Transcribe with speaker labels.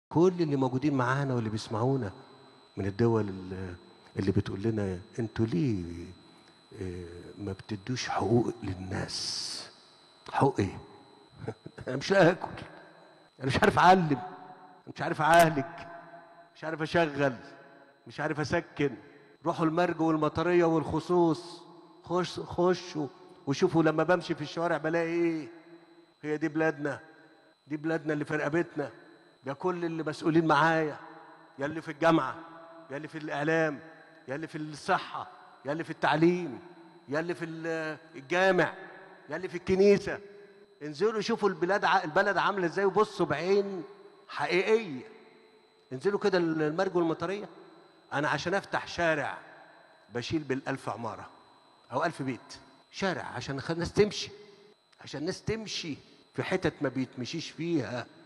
Speaker 1: كل اللي موجودين معانا واللي بيسمعونا من الدول اللي- اللي بتقول لنا انتوا ليه آه، ما بتدوش حقوق للناس حقوق ايه انا مش لاقي اكل انا مش عارف اعلم أنا مش عارف اعالج مش عارف اشغل مش عارف اسكن روحوا المرج والمطريه والخصوص خش خشوا وشوفوا لما بمشي في الشوارع بلاقي ايه هي دي بلادنا دي بلادنا اللي في رقبتنا يا كل اللي مسؤولين معايا يا اللي في الجامعه يا اللي في الاعلام يا اللي في الصحه يا اللي في التعليم يا اللي في ال- الجامع يا اللي في الكنيسه انزلوا شوفوا البلاد ع- البلد عامله ازاي وبصوا بعين حقيقيه انزلوا كده المرج والمطريه انا عشان افتح شارع بشيل بالالف عماره او الف بيت شارع عشان الناس تمشي عشان الناس تمشي في حتت ما بيتمشيش فيها